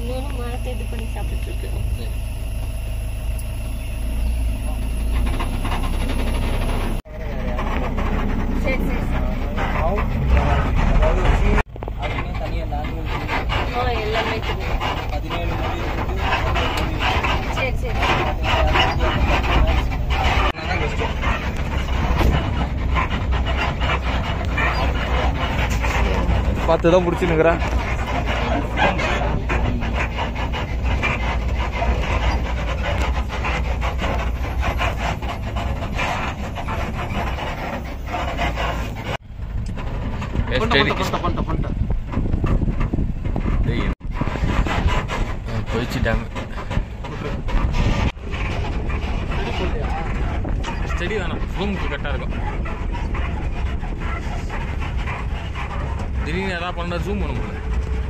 இன்னொன்று மரத்தை இது பண்ணி சாப்பிட்டு இருக்கு சரி சரி ஆ எல்லாமே தெரியும் சரி சரி பார்த்து தான் பிடிச்சினுக்குறேன் போயிடுச்சு டேம் ஸ்டடி வேணாம் ரூமுக்கு கரெக்டாக இருக்கும் திடீர்னு எதாவது பண்ணா ஜூம் பண்ண முடியல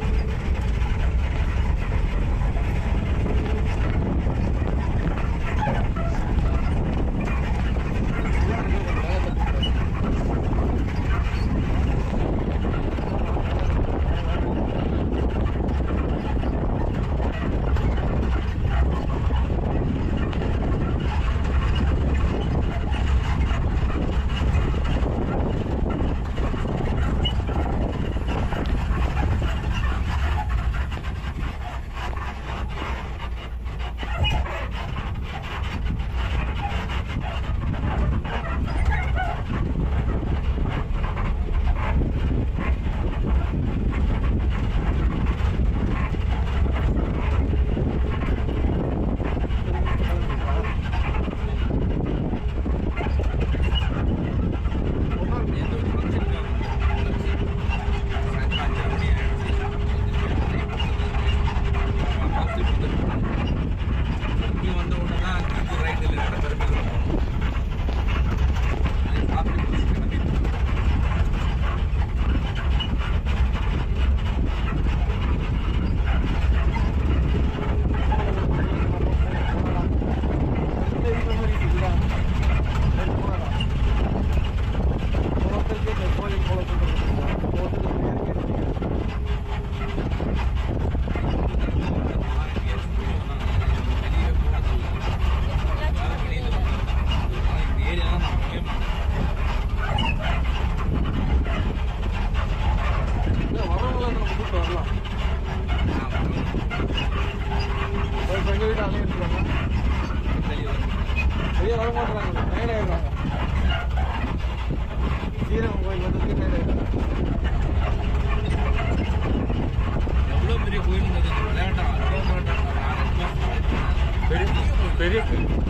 பெரிய பெரிய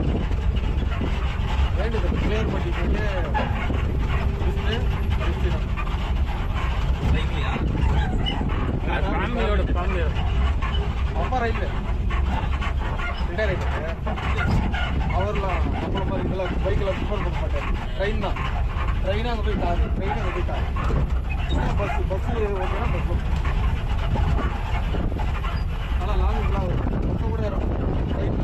ஃபேமிலியோட ஃபேமிலியோட அப்பா ரைட்ல ரிட்டையர் ஆயிட்டாரு அவர்லாம் நம்மள மாதிரி இதெல்லாம் பைக்கில் ப்ரிஃபர் பண்ண மாட்டார் ட்ரெயின் தான் ட்ரெயினாக அங்கே போய் காரு ட்ரெயின் அங்கே போய் காரு பஸ் பஸ் ஓகேனா பஸ் ஆனால் லாங் இதெல்லாம் வரும் பஸ்ஸை கூட ஏறும் ட்ரெயின்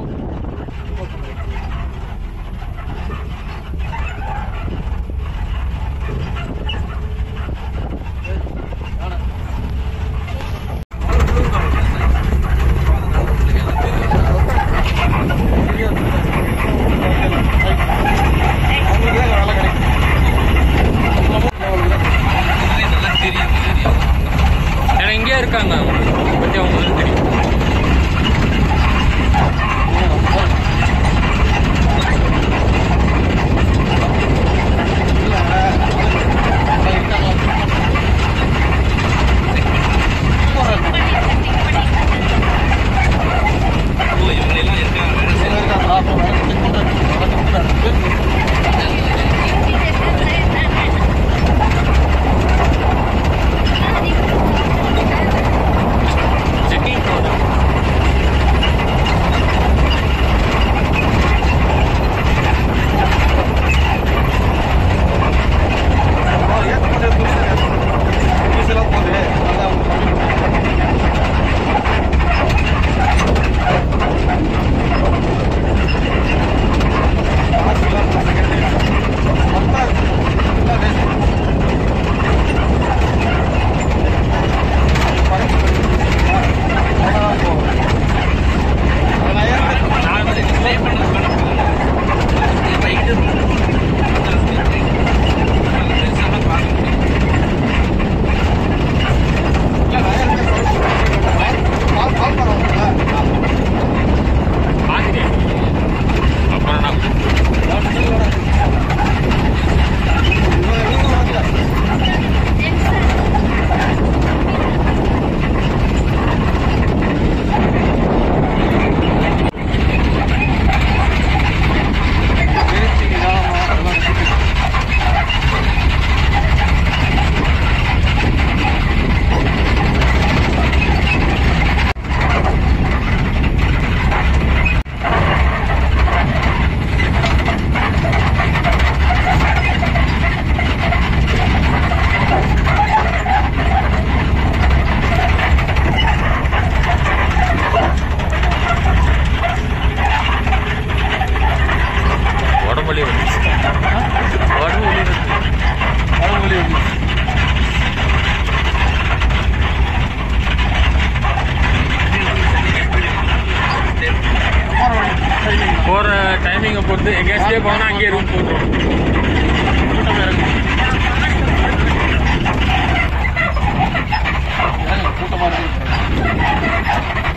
ஏன்னா இங்கேயே இருக்காங்க அவங்க பற்றி அவங்களுக்கு தெரியும் செட்டிங் வந்து எங்கேயா ஸ்டே போனா அங்கேயே ரூம் போட்டுரும் கூட்டம் இறங்கும் ஏங்க, கூட்டமா இருக்கு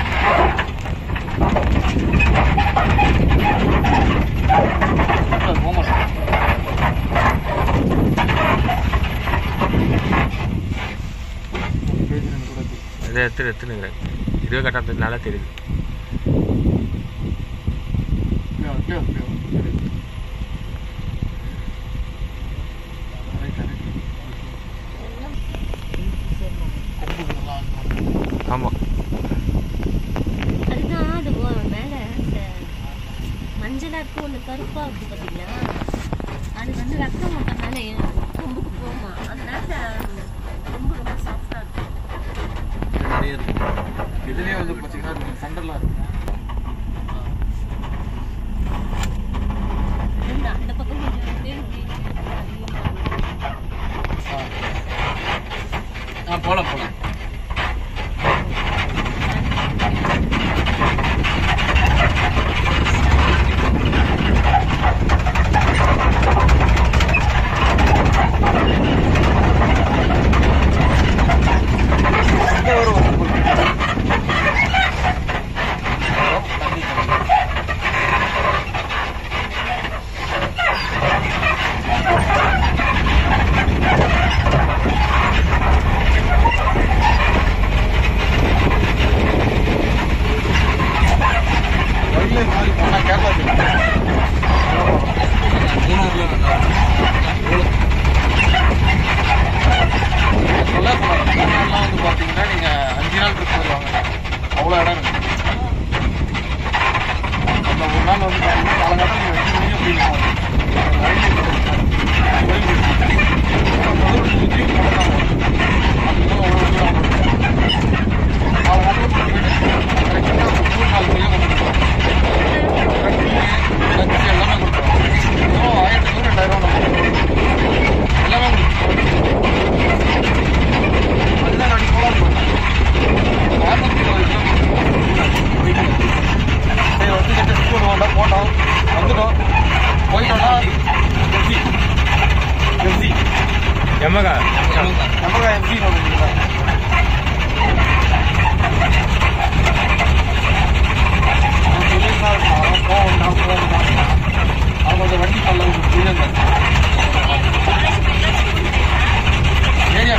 போக மாட்டேன் பேசுறேன் கூட இதை எடுத்து எடுத்துனுங்க இதுவே கட்டாததுனால தெரியுது அப்படியே அப்படியே அப்படியே ரைட் ரைட் ஆமாம் அதுதான் அது ஓ- மேல அந்த மஞ்சளா இருக்கும் ஒண்ணு கருப்பா இருக்கு பாத்தீங்களா அது வந்து ரத்தம் ஓட்டனால கொம்புக்கு போகுமா அதனால ரொம்ப ரொம்ப சாஃப்டா இருக்கும் நிறைய இருக்கு இதுலயே வந்து பார்த்தீங்கன்னா சண்டெல்லாம் இருக்கு இந்த அந்த பக்கம் கொஞ்சம் வந்து அதிகமா இருக்கும். ஆ போகலாம் போகலாம் இங்க வரும் தண்ணி தண்ணி வழியில மாதிரி போனா கேரளா போயிடும். மூணாறுல நல்லா இருக்கும். சொல்ல போனா மூணாறுலாம் வந்து பாத்தீங்கன்னா நீங்க அஞ்சு நாள் ட்ரிப் வருவாங்க அவ்வளோ இடம் இருக்கு அந்த ஒரு நாள் வந்து பாத்தீங்கன்னா காலங்காலம் நீங்க அஞ்சு மணி அப்படி இருக்கும் ரயில் இருக்கு. ரயில் இருக்கு. அப்புறம் ஒரு சுத்தி மட்டும் தான் வரும். அதுக்கு மேல ஒரு நாள் காலங்காலத்துல போயிட்டு கரெக்டாக ஒரு மூணு நாலு மணியாக வந்துருக்கோம் லஞ்சு எல்லாமே கொடுத்துருவோம் இன்னும் ஆயிரத்துக்கு ரெண்டாயிரம் ரூபா எல்லாமே கொடுத்துருவோம் அதுதான் நான் போலாம் ஆயிரத்தி சரி வந்து கிட்ட புக் பண்ணுவோம்டா போட்டோம் வந்துட்டோம் போயிட்டோம்னா எம்சி எம்சி எம்மகா நமக்கு எம்சி பண்ணுறீங்களா போவோம் நான் போவோம் அவங்க அந்த வண்டி கல்ல விழுங்க ஏரியா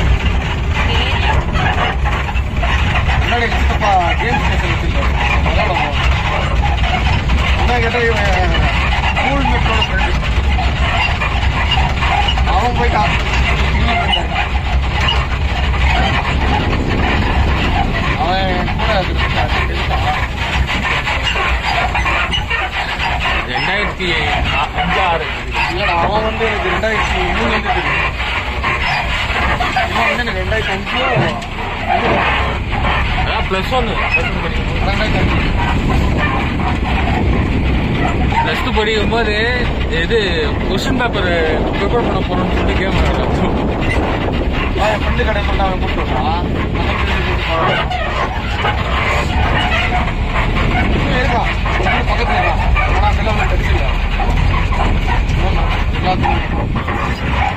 முன்னாடி சித்தப்பா கேம் ஸ்டேஷன் வச்சிருக்காரு விளையாடுவோம் என்ன கேட்டால் இவன் ஸ்கூல் மேட்டோட ஃப்ரெண்டு அவன் போயிட்டான் இன்னும் friend ஆயிட்டான். அவன் என் கூட இருக்கான், இருக்கான். ரெண்டாயிரத்தி அஞ்சு ஆறு இல்லடா அவன் வந்து எனக்கு ரெண்டாயிரத்தி மூணு வந்து தெரியும் இவன் வந்து எனக்கு ரெண்டாயிரத்தி அஞ்சு அதான் ப்ளஸ் ஒன்று ப்ளஸ் ஒன் படிக்கும் ரெண்டாயிரத்தி அஞ்சு ப்ளஸ் டூ படிக்கும் போது இது கொஸ்டின் பேப்பர் ப்ரிப்பேர் பண்ண போகிறோம்னு சொல்லிட்டு கேம் ஆடுறோம் அவன் என் ஃப்ரெண்டு கடை கொண்டு அவன் கூப்பிட்டு வந்தான் அந்த ஃப்ரெண்டு கூப்பிட்டு போறான் இருக்கான் அவன் பக்கத்துல இருக்கான் ஆனா அதெல்லாம் அவன் தெரிஞ்சில்ல எல்லாத்துக்கும்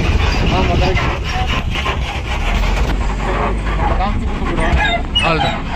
ஆமா கரெக்ட் நம்ம காமிச்சு கூப்பிட்டு போயிடுவான் அவ்வளோதான்